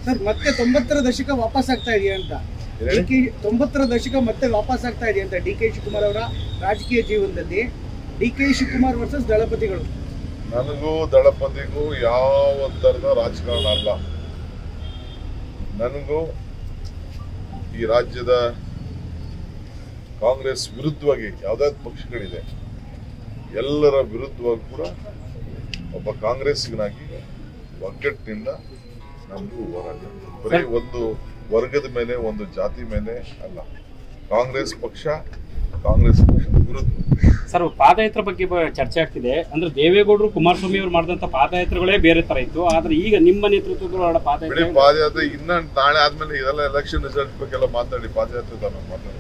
Sir ಮತ್ತೆ ತೊಂಬತ್ತರ ದಶಕ ವಾಪಸ್ ಆಗ್ತಾ ಇದೆಯಾ ಅಂತ ಹೇಳಿ? ಡಿ ಕೆ ತೊಂಬತ್ತರ ದಶಕ ಮತ್ತೆ ವಾಪಸ್ ಆಗ್ತಾ ಇದೆಯಾ ಅಂತ ಡಿ ಕೆ ಶಿವಕುಮಾರ್ ಅವರ ರಾಜಕೀಯ ಜೀವನದಲ್ಲಿ ಡಿ ಕೆ ಶಿವಕುಮಾರ್ ವರ್ಸಸ್ ದಳಪತಿಗಳು ನನಗೂ ದಳಪತಿಗೂ ಯಾವ ಥರದ ರಾಜಕಾರಣ ಅಲ್ಲ ನನಗೂ ಈ ರಾಜ್ಯದ ಕಾಂಗ್ರೆಸ್ ವಿರುದ್ಧವಾಗಿ ಯಾವ್ದಾವ್ದು ಪಕ್ಷಗಳಿದೆ ಎಲ್ಲರ ವಿರುದ್ಧವಾಗಿ ಕೂಡ ಒಬ್ಬ ಕಾಂಗ್ರೆಸ್ಸಿಗನಾಗಿ ಒಗ್ಗಟ್ಟಿನಿಂದ ನಮಗೂ ಹೋರಾಟ ಬರೀ ಒಂದು ವರ್ಗದ ಮೇಲೆ ಒಂದು ಜಾತಿ ಮೇಲೆ ಅಲ್ಲ ಕಾಂಗ್ರೆಸ್ ಪಕ್ಷ ಕಾಂಗ್ರೆಸ್ ಪಕ್ಷದ ವಿರುದ್ಧ ಸರ್ ಪಾದಯಾತ್ರೆ ಬಗ್ಗೆ ಬ- ಚರ್ಚೆ ಆಗ್ತಿದೆ ಅಂದ್ರೆ ದೇವೇಗೌಡರು ಕುಮಾರಸ್ವಾಮಿ ಅವರು ಮಾಡಿದಂತ ಪಾದಯಾತ್ರೆಗಳೇ ಬೇರೆ ತರ ಇತ್ತು ಆದ್ರೆ ಈಗ ನಿಮ್ಮ ನೇತೃತ್ವದ ಬಿಡಿ ಪಾದಯಾತ್ರೆ ಪಾದಯಾತ್ರೆ ಇನ್ನ ನಾಳೆ ಆದ್ಮೇಲೆ ಇದೆಲ್ಲ ಎಲೆಕ್ಷನ್ ರಿಸಲ್ಟ್ ಬೇಕೆಲ್ಲ ಮಾತಾಡಿ ಪಾದಯಾತ್ರೆ ತಾನು ಮಾತಾಡಿ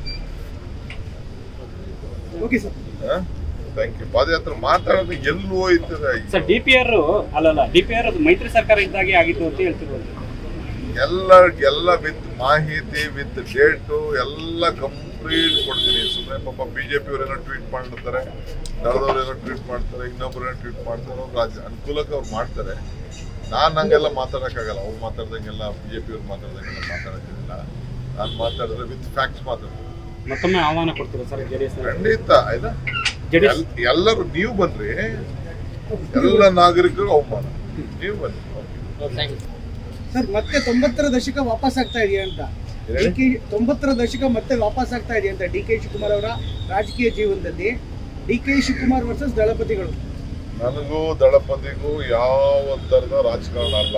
ಓಕೆ ಸರ್ ಥ್ಯಾಂಕ್ ಯು ಪಾದಯಾತ್ರೆ ಮಾತಾಡೋದು ಎಲ್ಲಿ ಹೋಯ್ತದೆ ಸರ್ ಡಿ ಪಿ ಆರ್ ಅಲ್ಲಲ್ಲ ಡಿ ಪಿ ಆರ್ ಅದು ಮೈತ್ರಿ ಸರ್ಕಾರ ಇದ್ದಾಗೆ ಆಗಿತ್ತು ಅಂತ ಹೇಳ್ತಿರೋದು ಎಲ್ಲ ಎಲ್ಲ ವಿತ್ ಮಾಹಿತಿ ವಿತ್ ಡೇಟು ಎಲ್ಲ ಕಂಪ್ಲೀಟ್ ಕೊಡ್ತೀನಿ ಸುಮ್ಮನೆ ಪಾಪ ಬಿಜೆಪಿ ಅವರೇನೋ ಟ್ವೀಟ್ ಮಾಡಿರ್ತಾರೆ ದಳದವ್ರು ಏನೋ ಟ್ವೀಟ್ ಮಾಡ್ತಾರೆ ಇನ್ನೊಬ್ರು ಏನೋ ಟ್ವೀಟ್ ಮಾಡ್ತಾರೆ ಅವ್ರು ರಾಜ್ಯ ಅನುಕೂಲಕ್ಕೆ ಅವ್ರು ಮಾಡ್ತಾರೆ ನಾನು ಹಂಗೆಲ್ಲ ಮಾತಾಡೋಕ್ಕಾಗಲ್ಲ ಅವ್ರು ಮಾತಾಡ್ದಂಗೆಲ್ಲ ಬಿಜೆಪಿ ಅವ್ರು ಮಾತಾಡ್ದಂಗೆಲ್ಲ ಮಾತಾಡೋಕ್ಕಾಗಲ್ಲ ನಾನು ಮಾತಾಡಿದ್ರೆ ವಿತ್ ಫ್ಯಾಕ್ಟ್ಸ್ ಮಾತಾಡ್ತೀನಿ ಮತ್ತೊಮ್ಮೆ ಆಹ್ವಾನ ಕೊಡ್ತೀರಾ ಸರ್ ಜೆ ಡಿ ಎಸ್ ಖಂಡಿತ ಆಯ್ತಾ ಜೆ ಡಿ ಎಲ್- ಎಲ್ಲರೂ ನೀವು ಬಂದ್ರಿ ಎಲ್ಲ ನಾಗರಿಕರು ಅವಮಾನ ನೀವು ಬನ್ನಿ ಸರ್ ಮತ್ತೆ ತೊಂಬತ್ತರ ದಶಕ ವಾಪಸ್ ಆಗ್ತಾ ಇದೆಯಾ ಅಂತ ಡಿ ಕೆ ತೊಂಬತ್ತರ ದಶಕ ಮತ್ತೆ ವಾಪಸ್ ಆಗ್ತಾ ಇದೆಯಾ ಅಂತ ಡಿ ಕೆ ಶಿವಕುಮಾರ್ ಅವರ ರಾಜಕೀಯ ಜೀವನದಲ್ಲಿ ಡಿ ಕೆ ಶಿವಕುಮಾರ್ ವರ್ಸಸ್ ದಳಪತಿಗಳು ನನಗೂ ದಳಪತಿಗೂ ಯಾವ ಥರದ ರಾಜಕಾರಣ ಅಲ್ಲ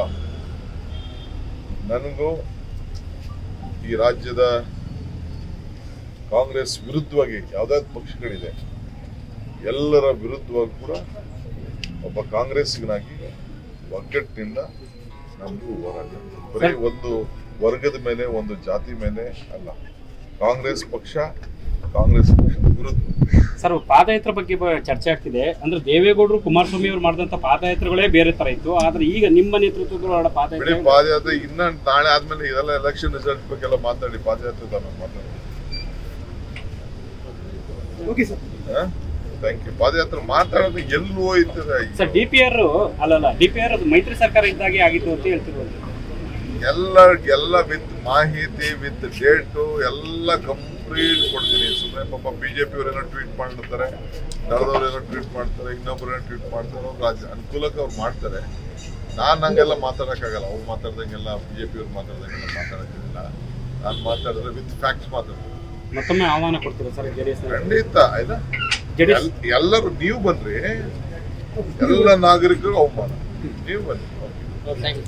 ನನಗೂ ಈ ರಾಜ್ಯದ ಕಾಂಗ್ರೆಸ್ ವಿರುದ್ಧವಾಗಿ ಯಾವ್ದಾವ್ದು ಪಕ್ಷಗಳಿದೆ ಎಲ್ಲರ ವಿರುದ್ಧವಾಗಿ ಕೂಡ ಒಬ್ಬ ಕಾಂಗ್ರೆಸ್ಸಿಗನಾಗಿ ಒಗ್ಗಟ್ಟಿನಿಂದ ನಮಗೂ ಹೋರಾಟ ಬರೀ ಒಂದು ವರ್ಗದ ಮೇಲೆ ಒಂದು ಜಾತಿ ಮೇಲೆ ಅಲ್ಲ ಕಾಂಗ್ರೆಸ್ ಪಕ್ಷ ಕಾಂಗ್ರೆಸ್ ಪಕ್ಷದ ವಿರುದ್ಧ ಸರ್ ಪಾದಯಾತ್ರೆ ಬಗ್ಗೆ ಬ- ಚರ್ಚೆ ಆಗ್ತಿದೆ ಅಂದ್ರೆ ದೇವೇಗೌಡರು ಕುಮಾರಸ್ವಾಮಿ ಅವರು ಮಾಡಿದಂತ ಪಾದಯಾತ್ರೆಗಳೇ ಬೇರೆ ತರ ಇತ್ತು ಆದ್ರೆ ಈಗ ನಿಮ್ಮ ನೇತೃತ್ವದ ಬಿಡಿ ಪಾದಯಾತ್ರೆ ಪಾದಯಾತ್ರೆ ಇನ್ನ ನಾಳೆ ಆದ್ಮೇಲೆ ಇದೆಲ್ಲ ಎಲೆಕ್ಷನ್ ರಿಸಲ್ಟ್ ಬೇಕೆಲ್ಲ ಮಾತಾಡಿ ಪಾದಯಾತ್ರೆ ತಾನು ಮಾತಾಡಿ ಓಕೆ ಸರ್ ಥ್ಯಾಂಕ್ ಯು ಪಾದಯಾತ್ರೆ ಮಾತಾಡೋದು ಎಲ್ಲಿ ಹೋಯ್ತದೆ ಸರ್ ಡಿ ಪಿ ಆರ್ ಅಲ್ಲಲ್ಲ ಡಿ ಪಿ ಆರ್ ಅದು ಮೈತ್ರಿ ಸರ್ಕಾರ ಇದ್ದಾಗೆ ಆಗಿತ್ತು ಅಂತ ಹೇಳ್ತಿರೋದು ಎಲ್ಲ ಎಲ್ಲ ವಿತ್ ಮಾಹಿತಿ ವಿತ್ ಡೇಟು ಎಲ್ಲ ಕಂಪ್ಲೀಟ್ ಕೊಡ್ತೀನಿ ಸುಮ್ಮನೆ ಪಾಪ ಬಿಜೆಪಿ ಅವರೇನೋ ಟ್ವೀಟ್ ಮಾಡಿರ್ತಾರೆ ದಳದವ್ರು ಏನೋ ಟ್ವೀಟ್ ಮಾಡ್ತಾರೆ ಇನ್ನೊಬ್ರು ಏನೋ ಟ್ವೀಟ್ ಮಾಡ್ತಾರೆ ಅವ್ರು ರಾಜ್ಯ ಅನುಕೂಲಕ್ಕೆ ಅವ್ರು ಮಾಡ್ತಾರೆ ನಾನು ಹಂಗೆಲ್ಲ ಮಾತಾಡೋಕ್ಕಾಗಲ್ಲ ಅವ್ರು ಮಾತಾಡ್ದಂಗೆಲ್ಲ ಬಿಜೆಪಿ ಅವ್ರು ಮಾತಾಡ್ದಂಗೆಲ್ಲ ಮಾತಾಡೋಕ್ಕಾಗಲ್ಲ ನಾನು ಮಾತಾಡಿದ್ರೆ ವಿತ್ ಫ್ಯಾಕ್ಟ್ಸ್ ಮಾತಾಡ್ತೀನಿ ಮತ್ತೊಮ್ಮೆ ಆಹ್ವಾನ ಕೊಡ್ತೀರಾ ಸರ್ ಜೆ ಡಿ ಎಸ್ ಖಂಡಿತ ಆಯ್ತಾ ಜೆ ಡಿ ಎಲ್- ಎಲ್ಲರೂ ನೀವು ಬಂದ್ರಿ ಎಲ್ಲ ನಾಗರಿಕರು ಅವಮಾನ ನೀವು ಬನ್ನಿ